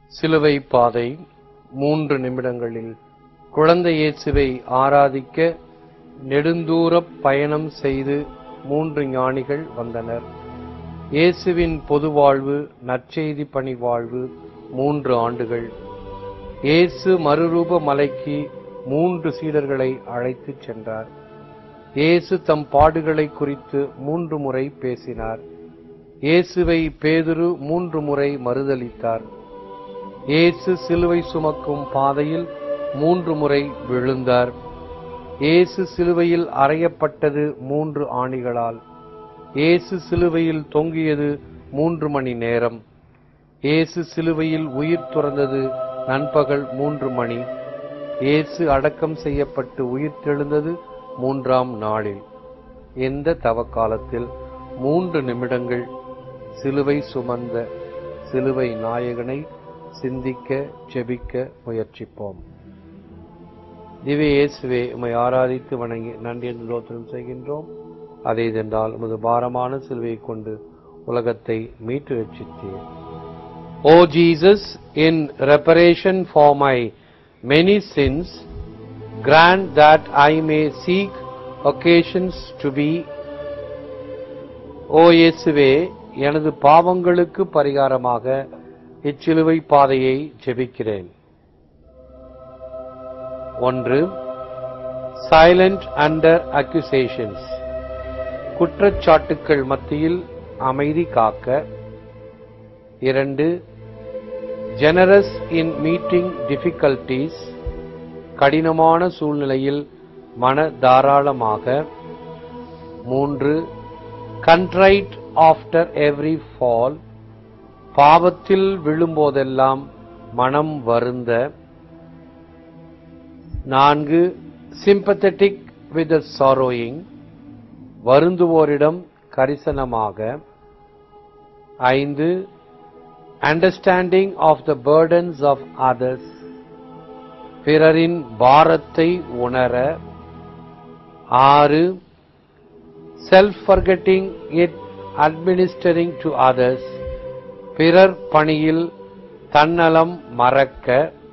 சிலுவை பாதை மூன்று நிமிடங்களில் குழந்தை இயேசுவை ஆராதிக்க நெடுந்தூரப் பயணம் செய்து மூன்று ஞானிகள் வந்தனர் இயேசுவின் பொது வாழ்வு நற்செய்தி பணி வாழ்வு மூன்று ஆண்டுகள் இயேசு மறுரூப மலைக்கு மூன்று சீடர்களை அழைத்துச் சென்றார் இயேசு தம் பாடுகளை குறித்து மூன்று முறை பேசினார் இயேசுவை பேதுரு மூன்று முறை மறுதலித்தார் இயேசு சிலுவை சுமக்கும் பாதையில் மூன்று முறை விழுந்தார் இயேசு சிலுவையில் அறையப்பட்டது மூன்று ஆணிகளால் இயேசு சிலுவையில் தொங்கியது மூன்று மணி நேரம் இயேசு சிலுவையில் உயிர் துறந்தது நண்பகல் மூன்று மணி இயேசு அடக்கம் செய்யப்பட்டு உயிர் தெழுந்தது மூன்றாம் நாளில் எந்த தவக்காலத்தில் மூன்று நிமிடங்கள் சிலுவை சுமந்த சிலுவை நாயகனை சிந்திக்க ஜெபிக்க முயற்சிப்போம் திவ்ய இயேசுவே உம்மை ஆராதித்து வணங்கி நன்றி என்று தோத்திரம் செய்கின்றோம் அதே சென்றால் உமது பாரமான சிலுவையை கொண்டு உலகத்தை மீட்டு ரட்சித்தீர் O Jesus, in reparation for my many sins, grant that I may seek occasions to be ஓ இயேசுவே எனது பாவங்களுக்கு பரிகாரமாக இச்சிலுவை பாதையை ஜெபிக்கிறேன் ஒன்று சைலண்ட் அண்டர் அக்யூசேஷன்ஸ் குற்றச்சாட்டுக்கள் மத்தியில் அமைதி காக்க இரண்டு ஜெனரஸ் இன் மீட்டிங் டிஃபிகல்டிஸ் கடினமான சூழ்நிலையில் மன தாராளமாக மூன்று கண்ட்ரைட் ஆஃப்டர் எவ்ரி ஃபால் பாவத்தில் விழும்போதெல்லாம் மனம் வருந்த நான்கு சிம்பத்தட்டிக் வித் சாரோயிங் வருந்துவோரிடம் கரிசனமாக ஐந்து understanding of the burdens of others பிறரின் பாரத்தை உணர ஆறு self forgetting it administering to others பிறர் பணியில் தன்னலம் மறக்க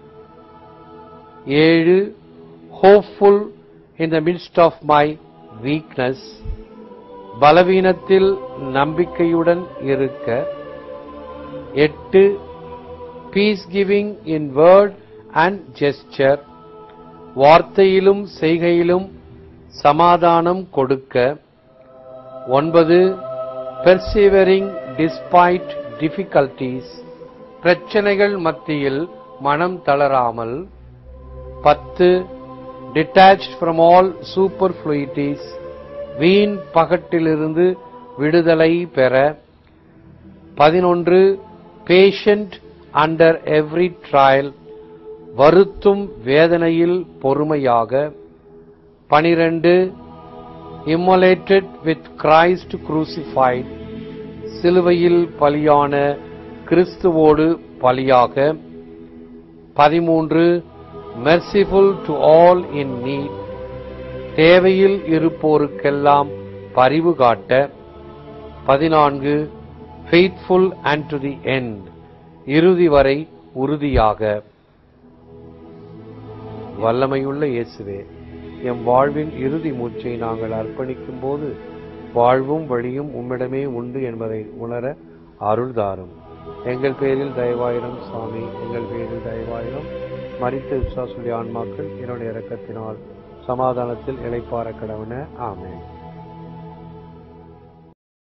ஏழு hopeful in the midst of my weakness பலவீனத்தில் நம்பிக்கையுடன் இருக்க எட்டு peace giving in word and gesture வார்த்தையிலும் செய்கையிலும் சமாதானம் கொடுக்க ஒன்பது பெர்சிவரிங் டிஸ்பைட் டிஃபிகல்டிஸ் பிரச்சனைகள் மத்தியில் மனம் தளராமல் பத்து detach from all superfluities வீண் பகட்டிலிருந்து விடுதலை பெற பதினொன்று பேஷண்ட் அண்டர் எவ்ரி ட்ரையல் வருத்தும் வேதனையில் பொறுமையாக பனிரெண்டு இம்மொலேட்டட் வித் கிரைஸ்ட் குரூசிஃபைட் சிலுவையில் பலியான கிறிஸ்துவோடு பலியாக பதிமூன்று merciful to all in need தேவையில் இருப்போருக்கெல்லாம் பரிவு காட்ட பதினான்கு faithful and to the end இறுதி வரை உறுதியாக வல்லமையுள்ள இயேசுவே எம் வாழ்வின் இறுதி மூச்சை நாங்கள் அர்ப்பணிக்கும் போது வாழ்வும் வழியும் உம்மிடமே உண்டு என்பதை உணர அருள் தாரும் எங்கள் பேரில் தயவாயிரம் சுவாமி எங்கள் பேரில் தயவாயிரம் மறித்த விசுவாசுடைய ஆன்மாக்கள் என்னுடைய இறக்கத்தினால் சமாதானத்தில் இளைப்பார கடவுன ஆமேன்